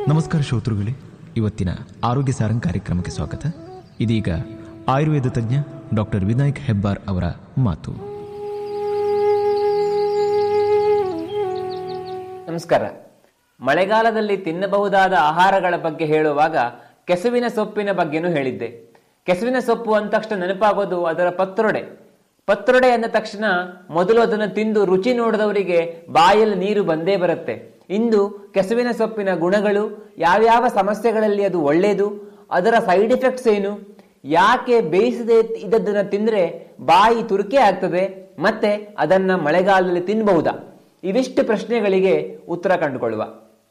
ನಮಸ್ಕಾರ ಶ್ರೋತೃಗಳೇ ಇವತ್ತಿನ ಆರೋಗ್ಯ ಸಾರಂಗ್ ಕಾರ್ಯಕ್ರಮಕ್ಕೆ ಸ್ವಾಗತ ಇದೀಗ ಆಯುರ್ವೇದ ತಜ್ಞ ಡಾಕ್ಟರ್ ವಿನಾಯಕ್ ಹೆಬ್ಬಾರ್ ಅವರ ಮಾತು ನಮಸ್ಕಾರ ಮಳೆಗಾಲದಲ್ಲಿ ತಿನ್ನಬಹುದಾದ ಆಹಾರಗಳ ಬಗ್ಗೆ ಹೇಳುವಾಗ ಕೆಸುವಿನ ಸೊಪ್ಪಿನ ಬಗ್ಗೆನೂ ಹೇಳಿದ್ದೆ ಕೆಸುವಿನ ಸೊಪ್ಪು ಅಂದ ತಕ್ಷಣ ನೆನಪಾಗೋದು ಅದರ ಪತ್ರೊಡೆ ಪತ್ರೊಡೆ ಅಂದ ತಕ್ಷಣ ಮೊದಲು ಅದನ್ನು ತಿಂದು ರುಚಿ ನೋಡಿದವರಿಗೆ ಬಾಯಲ್ಲಿ ನೀರು ಬಂದೇ ಬರುತ್ತೆ ಇಂದು ಕೆಸುವಿನ ಸೊಪ್ಪಿನ ಗುಣಗಳು ಯಾವ್ಯಾವ ಸಮಸ್ಯೆಗಳಲ್ಲಿ ಅದು ಒಳ್ಳೆಯದು ಅದರ ಸೈಡ್ ಎಫೆಕ್ಟ್ಸ್ ಏನು ಯಾಕೆ ಬೇಯಿಸದೆ ಇದ್ದದ್ದನ್ನ ತಿಂದ್ರೆ ಬಾಯಿ ತುರಿಕೆ ಆಗ್ತದೆ ಮತ್ತೆ ಅದನ್ನ ಮಳೆಗಾಲದಲ್ಲಿ ತಿನ್ನಬಹುದಾ ಇವಿಷ್ಟು ಪ್ರಶ್ನೆಗಳಿಗೆ ಉತ್ತರ ಕಂಡುಕೊಳ್ಳುವ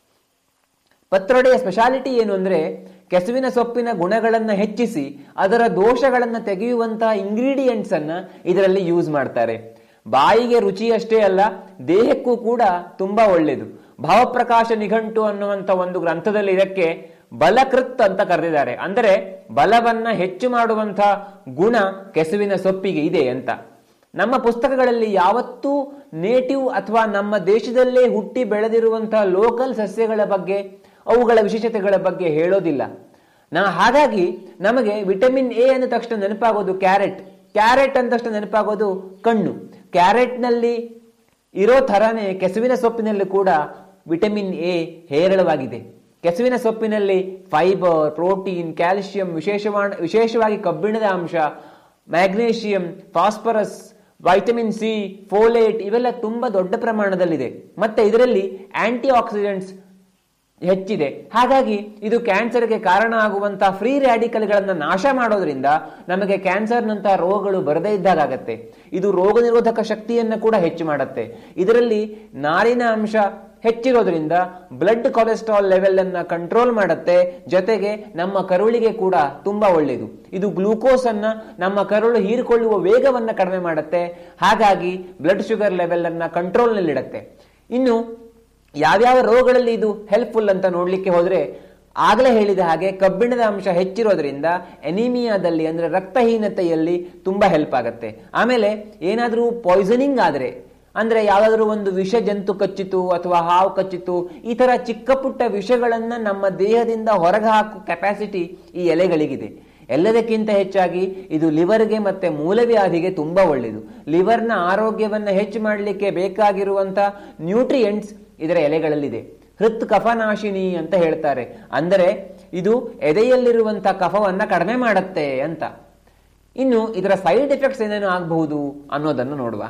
ಪತ್ರೊಡೆಯ ಸ್ಪೆಷಾಲಿಟಿ ಏನು ಅಂದ್ರೆ ಕೆಸುವಿನ ಸೊಪ್ಪಿನ ಗುಣಗಳನ್ನ ಹೆಚ್ಚಿಸಿ ಅದರ ದೋಷಗಳನ್ನ ತೆಗೆಯುವಂತಹ ಇಂಗ್ರೀಡಿಯೆಂಟ್ಸ್ ಅನ್ನ ಇದರಲ್ಲಿ ಯೂಸ್ ಮಾಡ್ತಾರೆ ಬಾಯಿಗೆ ರುಚಿಯಷ್ಟೇ ಅಲ್ಲ ದೇಹಕ್ಕೂ ಕೂಡ ತುಂಬಾ ಒಳ್ಳೆಯದು ಭಾವಪ್ರಕಾಶ ನಿಘಂಟು ಅನ್ನುವಂತ ಒಂದು ಗ್ರಂಥದಲ್ಲಿ ಇದಕ್ಕೆ ಬಲಕೃತ್ ಅಂತ ಕರೆದಿದ್ದಾರೆ ಅಂದರೆ ಬಲವನ್ನ ಹೆಚ್ಚು ಮಾಡುವಂತಹ ಗುಣ ಕೆಸುವಿನ ಸೊಪ್ಪಿಗೆ ಇದೆ ಅಂತ ನಮ್ಮ ಪುಸ್ತಕಗಳಲ್ಲಿ ಯಾವತ್ತೂ ನೇಟಿವ್ ಅಥವಾ ನಮ್ಮ ದೇಶದಲ್ಲೇ ಹುಟ್ಟಿ ಬೆಳೆದಿರುವಂತಹ ಲೋಕಲ್ ಸಸ್ಯಗಳ ಬಗ್ಗೆ ಅವುಗಳ ವಿಶೇಷತೆಗಳ ಬಗ್ಗೆ ಹೇಳೋದಿಲ್ಲ ನಾ ಹಾಗಾಗಿ ನಮಗೆ ವಿಟಮಿನ್ ಎ ಅಂದ ತಕ್ಷಣ ನೆನಪಾಗೋದು ಕ್ಯಾರೆಟ್ ಕ್ಯಾರೆಟ್ ಅಂದ ತಕ್ಷಣ ನೆನಪಾಗೋದು ಕಣ್ಣು ಕ್ಯಾರೆಟ್ನಲ್ಲಿ ಇರೋ ಥರನೇ ಕೆಸುವಿನ ಸೊಪ್ಪಿನಲ್ಲಿ ಕೂಡ ವಿಟಮಿನ್ ಎ ಹೇರಳವಾಗಿದೆ ಕೆಸುವಿನ ಸೊಪ್ಪಿನಲ್ಲಿ ಫೈಬರ್ ಪ್ರೋಟೀನ್ ಕ್ಯಾಲ್ಸಿಯಂ ವಿಶೇಷವಾದ ವಿಶೇಷವಾಗಿ ಕಬ್ಬಿಣದ ಅಂಶ magnesium phosphorus vitamin C folate ಇವೆಲ್ಲ ತುಂಬಾ ದೊಡ್ಡ ಪ್ರಮಾಣದಲ್ಲಿದೆ ಮತ್ತೆ ಇದರಲ್ಲಿ ಆಂಟಿ ಆಕ್ಸಿಡೆಂಟ್ಸ್ ಹೆಚ್ಚಿದೆ ಹಾಗಾಗಿ ಇದು ಕ್ಯಾನ್ಸರ್ಗೆ ಕಾರಣ ಆಗುವಂತಹ ಫ್ರೀ ರ್ಯಾಡಿಕಲ್ಗಳನ್ನ ನಾಶ ಮಾಡೋದ್ರಿಂದ ನಮಗೆ ಕ್ಯಾನ್ಸರ್ನಂತಹ ರೋಗಗಳು ಬರದೇ ಇದ್ದಾಗತ್ತೆ ಇದು ರೋಗ ನಿರೋಧಕ ಶಕ್ತಿಯನ್ನ ಕೂಡ ಹೆಚ್ಚು ಮಾಡುತ್ತೆ ಇದರಲ್ಲಿ ನಾರಿನ ಅಂಶ ಹೆಚ್ಚಿರೋದ್ರಿಂದ ಬ್ಲಡ್ ಕೊಲೆಸ್ಟ್ರಾಲ್ ಲೆವೆಲ್ ಅನ್ನ ಕಂಟ್ರೋಲ್ ಮಾಡುತ್ತೆ ಜೊತೆಗೆ ನಮ್ಮ ಕರುಳಿಗೆ ಕೂಡ ತುಂಬಾ ಒಳ್ಳೆಯದು ಇದು ಗ್ಲೂಕೋಸ್ ಅನ್ನ ನಮ್ಮ ಕರುಳು ಹೀರಿಕೊಳ್ಳುವ ವೇಗವನ್ನ ಕಡಿಮೆ ಮಾಡುತ್ತೆ ಹಾಗಾಗಿ ಬ್ಲಡ್ ಶುಗರ್ ಲೆವೆಲ್ ಅನ್ನ ಕಂಟ್ರೋಲ್ ನಲ್ಲಿಡುತ್ತೆ ಇನ್ನು ಯಾವ್ಯಾವ ರೋಗಗಳಲ್ಲಿ ಇದು ಹೆಲ್ಪ್ಫುಲ್ ಅಂತ ನೋಡ್ಲಿಕ್ಕೆ ಹೋದ್ರೆ ಆಗಲೇ ಹೇಳಿದ ಹಾಗೆ ಕಬ್ಬಿಣದ ಅಂಶ ಹೆಚ್ಚಿರೋದ್ರಿಂದ ಎನಿಮಿಯಾದಲ್ಲಿ ಅಂದ್ರೆ ರಕ್ತಹೀನತೆಯಲ್ಲಿ ತುಂಬಾ ಹೆಲ್ಪ್ ಆಗುತ್ತೆ ಆಮೇಲೆ ಏನಾದರೂ ಪಾಯ್ಸನಿಂಗ್ ಆದ್ರೆ ಅಂದ್ರೆ ಯಾವ್ದಾದ್ರು ಒಂದು ವಿಷ ಜಂತು ಕಚ್ಚಿತು ಅಥವಾ ಹಾವು ಕಚ್ಚಿತು ಈ ತರ ಚಿಕ್ಕ ಪುಟ್ಟ ವಿಷಗಳನ್ನ ನಮ್ಮ ದೇಹದಿಂದ ಹೊರಗೆ ಹಾಕುವ ಕೆಪಾಸಿಟಿ ಈ ಎಲೆಗಳಿಗಿದೆ ಎಲ್ಲದಕ್ಕಿಂತ ಹೆಚ್ಚಾಗಿ ಇದು ಲಿವರ್ಗೆ ಮತ್ತೆ ಮೂಲವ್ಯಾಧಿಗೆ ತುಂಬಾ ಒಳ್ಳೆಯದು ಲಿವರ್ನ ಆರೋಗ್ಯವನ್ನ ಹೆಚ್ಚು ಮಾಡಲಿಕ್ಕೆ ಬೇಕಾಗಿರುವಂತ ನ್ಯೂಟ್ರಿಯೆಂಟ್ಸ್ ಇದರ ಎಲೆಗಳಲ್ಲಿದೆ ಹೃತ್ ಕಫನಾಶಿನಿ ಅಂತ ಹೇಳ್ತಾರೆ ಅಂದರೆ ಇದು ಎದೆಯಲ್ಲಿರುವಂತ ಕಫವನ್ನ ಕಡಿಮೆ ಮಾಡುತ್ತೆ ಅಂತ ಇನ್ನು ಇದರ ಸೈಡ್ ಎಫೆಕ್ಟ್ಸ್ ಏನೇನು ಆಗಬಹುದು ಅನ್ನೋದನ್ನು ನೋಡುವ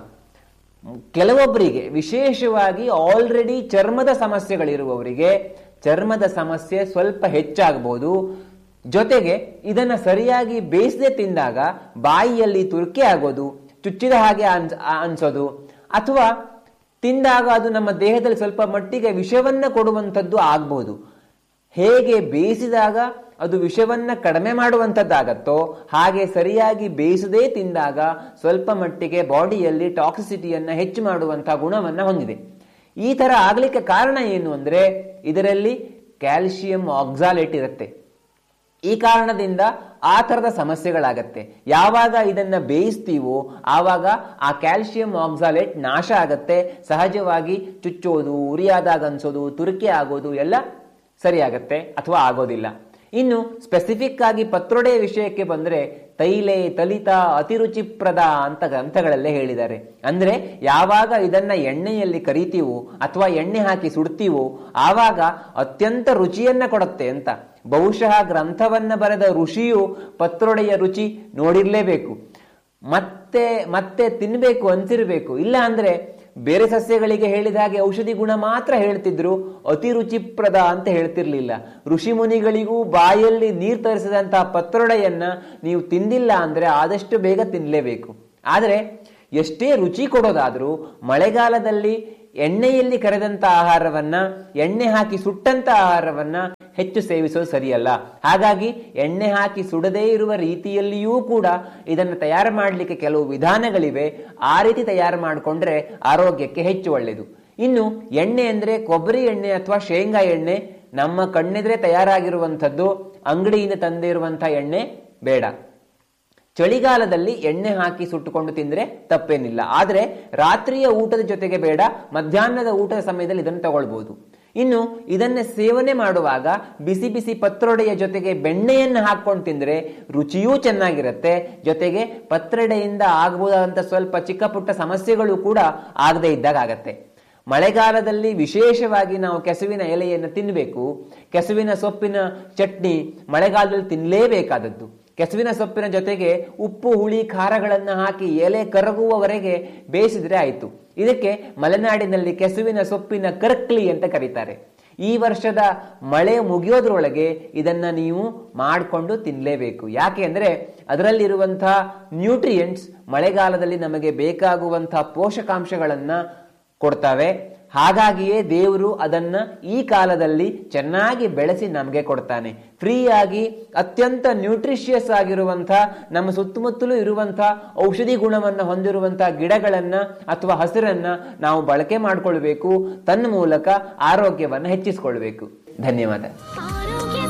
ಕೆಲವೊಬ್ಬರಿಗೆ ವಿಶೇಷವಾಗಿ ಆಲ್ರೆಡಿ ಚರ್ಮದ ಸಮಸ್ಯೆಗಳಿರುವವರಿಗೆ ಚರ್ಮದ ಸಮಸ್ಯೆ ಸ್ವಲ್ಪ ಹೆಚ್ಚಾಗಬಹುದು ಜೊತೆಗೆ ಇದನ್ನ ಸರಿಯಾಗಿ ಬೇಯಿಸದೆ ತಿಂದಾಗ ಬಾಯಿಯಲ್ಲಿ ತುರ್ಕೆ ಆಗೋದು ಚುಚ್ಚಿದ ಹಾಗೆ ಅನ್ಸ್ ಅನ್ಸೋದು ಅಥವಾ ತಿಂದಾಗ ಅದು ನಮ್ಮ ದೇಹದಲ್ಲಿ ಸ್ವಲ್ಪ ಮಟ್ಟಿಗೆ ವಿಷವನ್ನ ಕೊಡುವಂಥದ್ದು ಆಗ್ಬಹುದು ಹೇಗೆ ಬೇಯಿಸಿದಾಗ ಅದು ವಿಷವನ್ನ ಕಡಿಮೆ ಮಾಡುವಂಥದ್ದಾಗತ್ತೋ ಹಾಗೆ ಸರಿಯಾಗಿ ಬೇಯಿಸದೇ ತಿಂದಾಗ ಸ್ವಲ್ಪ ಮಟ್ಟಿಗೆ ಬಾಡಿಯಲ್ಲಿ ಟಾಕ್ಸಿಸಿಟಿಯನ್ನ ಹೆಚ್ಚು ಮಾಡುವಂತಹ ಗುಣವನ್ನ ಹೊಂದಿದೆ ಈ ತರ ಆಗ್ಲಿಕ್ಕೆ ಕಾರಣ ಏನು ಅಂದ್ರೆ ಇದರಲ್ಲಿ ಕ್ಯಾಲ್ಸಿಯಂ ಆಕ್ಸಾಲೇಟ್ ಇರುತ್ತೆ ಈ ಕಾರಣದಿಂದ ಆ ತರದ ಸಮಸ್ಯೆಗಳಾಗತ್ತೆ ಯಾವಾಗ ಇದನ್ನ ಬೇಯಿಸ್ತೀವೋ ಆವಾಗ ಆ ಕ್ಯಾಲ್ಸಿಯಂ ಆಕ್ಸಾಲೇಟ್ ನಾಶ ಆಗತ್ತೆ ಸಹಜವಾಗಿ ಚುಚ್ಚೋದು ಉರಿಯಾದಾಗ ಅನ್ಸೋದು ತುರಿಕೆ ಆಗೋದು ಎಲ್ಲ ಸರಿಯಾಗತ್ತೆ ಅಥವಾ ಆಗೋದಿಲ್ಲ ಇನ್ನು ಸ್ಪೆಸಿಫಿಕ್ ಆಗಿ ಪತ್ರೊಡೆಯ ವಿಷಯಕ್ಕೆ ಬಂದ್ರೆ ತೈಲೆ ತಲಿತ ಅತಿರುಚಿಪ್ರದ ಅಂತ ಗ್ರಂಥಗಳಲ್ಲೇ ಹೇಳಿದ್ದಾರೆ ಅಂದ್ರೆ ಯಾವಾಗ ಇದನ್ನ ಎಣ್ಣೆಯಲ್ಲಿ ಕರಿತೀವೋ ಅಥವಾ ಎಣ್ಣೆ ಹಾಕಿ ಸುಡ್ತೀವೋ ಆವಾಗ ಅತ್ಯಂತ ರುಚಿಯನ್ನ ಕೊಡುತ್ತೆ ಅಂತ ಬಹುಶಃ ಗ್ರಂಥವನ್ನ ಬರೆದ ಋಷಿಯು ಪತ್ರೊಡೆಯ ರುಚಿ ನೋಡಿರ್ಲೇಬೇಕು ಮತ್ತೆ ಮತ್ತೆ ತಿನ್ಬೇಕು ಅನ್ಸಿರ್ಬೇಕು ಇಲ್ಲ ಅಂದ್ರೆ ಬೇರೆ ಸಸ್ಯಗಳಿಗೆ ಹೇಳಿದ ಹಾಗೆ ಔಷಧಿ ಗುಣ ಮಾತ್ರ ಹೇಳ್ತಿದ್ರು ಅತಿ ರುಚಿಪ್ರದ ಅಂತ ಹೇಳ್ತಿರ್ಲಿಲ್ಲ ಋಷಿ ಮುನಿಗಳಿಗೂ ಬಾಯಲ್ಲಿ ನೀರ್ ತರಿಸಿದಂತಹ ಪತ್ರೊಡೆಯನ್ನ ನೀವು ತಿಂದಿಲ್ಲ ಅಂದ್ರೆ ಆದಷ್ಟು ಬೇಗ ತಿನ್ಲೇಬೇಕು ಆದ್ರೆ ಎಷ್ಟೇ ರುಚಿ ಕೊಡೋದಾದ್ರೂ ಮಳೆಗಾಲದಲ್ಲಿ ಎಣ್ಣೆಯಲ್ಲಿ ಕರೆದಂತ ಆಹಾರವನ್ನ ಎಣ್ಣೆ ಹಾಕಿ ಸುಟ್ಟಂತ ಆಹಾರವನ್ನ ಹೆಚ್ಚು ಸೇವಿಸೋದು ಸರಿಯಲ್ಲ ಹಾಗಾಗಿ ಎಣ್ಣೆ ಹಾಕಿ ಸುಡದೇ ಇರುವ ರೀತಿಯಲ್ಲಿಯೂ ಕೂಡ ಇದನ್ನು ತಯಾರು ಮಾಡಲಿಕ್ಕೆ ಕೆಲವು ವಿಧಾನಗಳಿವೆ ಆ ರೀತಿ ತಯಾರು ಮಾಡಿಕೊಂಡ್ರೆ ಆರೋಗ್ಯಕ್ಕೆ ಹೆಚ್ಚು ಒಳ್ಳೆಯದು ಇನ್ನು ಎಣ್ಣೆ ಅಂದ್ರೆ ಕೊಬ್ಬರಿ ಎಣ್ಣೆ ಅಥವಾ ಶೇಂಗಾ ಎಣ್ಣೆ ನಮ್ಮ ಕಣ್ಣೆದ್ರೆ ತಯಾರಾಗಿರುವಂಥದ್ದು ಅಂಗಡಿಯಿಂದ ತಂದಿರುವಂತಹ ಎಣ್ಣೆ ಬೇಡ ಚಳಿಗಾಲದಲ್ಲಿ ಎಣ್ಣೆ ಹಾಕಿ ಸುಟ್ಟುಕೊಂಡು ತಿಂದ್ರೆ ತಪ್ಪೇನಿಲ್ಲ ಆದ್ರೆ ರಾತ್ರಿಯ ಊಟದ ಜೊತೆಗೆ ಬೇಡ ಮಧ್ಯಾಹ್ನದ ಊಟದ ಸಮಯದಲ್ಲಿ ಇದನ್ನು ತಗೊಳ್ಬಹುದು ಇನ್ನು ಇದನ್ನ ಸೇವನೆ ಮಾಡುವಾಗ ಬಿಸಿ ಬಿಸಿ ಪತ್ರೊಡೆಯ ಜೊತೆಗೆ ಬೆಣ್ಣೆಯನ್ನು ಹಾಕೊಂಡು ತಿಂದ್ರೆ ರುಚಿಯೂ ಚೆನ್ನಾಗಿರುತ್ತೆ ಜೊತೆಗೆ ಪತ್ರೊಡೆಯಿಂದ ಆಗಬಹುದಾದಂತ ಸ್ವಲ್ಪ ಚಿಕ್ಕ ಪುಟ್ಟ ಸಮಸ್ಯೆಗಳು ಕೂಡ ಆಗದೇ ಇದ್ದಾಗ ಆಗತ್ತೆ ಮಳೆಗಾಲದಲ್ಲಿ ವಿಶೇಷವಾಗಿ ನಾವು ಕೆಸುವಿನ ಎಲೆಯನ್ನು ತಿನ್ನಬೇಕು ಕೆಸುವಿನ ಸೊಪ್ಪಿನ ಚಟ್ನಿ ಮಳೆಗಾಲದಲ್ಲಿ ತಿನ್ನಲೇಬೇಕಾದದ್ದು ಕೆಸುವಿನ ಸೊಪ್ಪಿನ ಜೊತೆಗೆ ಉಪ್ಪು ಹುಳಿ ಖಾರಗಳನ್ನು ಹಾಕಿ ಎಲೆ ಕರಗುವವರೆಗೆ ಬೇಯಿಸಿದ್ರೆ ಆಯ್ತು ಇದಕ್ಕೆ ಮಲೆನಾಡಿನಲ್ಲಿ ಕೆಸುವಿನ ಸೊಪ್ಪಿನ ಕರ್ಕ್ಲಿ ಅಂತ ಕರೀತಾರೆ ಈ ವರ್ಷದ ಮಳೆ ಮುಗಿಯೋದ್ರೊಳಗೆ ಇದನ್ನ ನೀವು ಮಾಡಿಕೊಂಡು ತಿನ್ನಲೇಬೇಕು ಯಾಕೆ ಅಂದ್ರೆ ಅದರಲ್ಲಿರುವಂತಹ ನ್ಯೂಟ್ರಿಯೆಂಟ್ಸ್ ಮಳೆಗಾಲದಲ್ಲಿ ನಮಗೆ ಬೇಕಾಗುವಂತಹ ಪೋಷಕಾಂಶಗಳನ್ನ ಕೊಡ್ತವೆ ಹಾಗಾಗಿಯೇ ದೇವರು ಅದನ್ನ ಈ ಕಾಲದಲ್ಲಿ ಚೆನ್ನಾಗಿ ಬೆಳೆಸಿ ನಮಗೆ ಕೊಡ್ತಾನೆ ಫ್ರೀಯಾಗಿ ಅತ್ಯಂತ ನ್ಯೂಟ್ರಿಷಿಯಸ್ ಆಗಿರುವಂತಹ ನಮ್ಮ ಸುತ್ತಮುತ್ತಲೂ ಇರುವಂತಹ ಔಷಧಿ ಗುಣವನ್ನು ಹೊಂದಿರುವಂತಹ ಗಿಡಗಳನ್ನ ಅಥವಾ ಹಸಿರನ್ನ ನಾವು ಬಳಕೆ ಮಾಡಿಕೊಳ್ಬೇಕು ತನ್ನ ಮೂಲಕ ಆರೋಗ್ಯವನ್ನ ಹೆಚ್ಚಿಸಿಕೊಳ್ಬೇಕು ಧನ್ಯವಾದ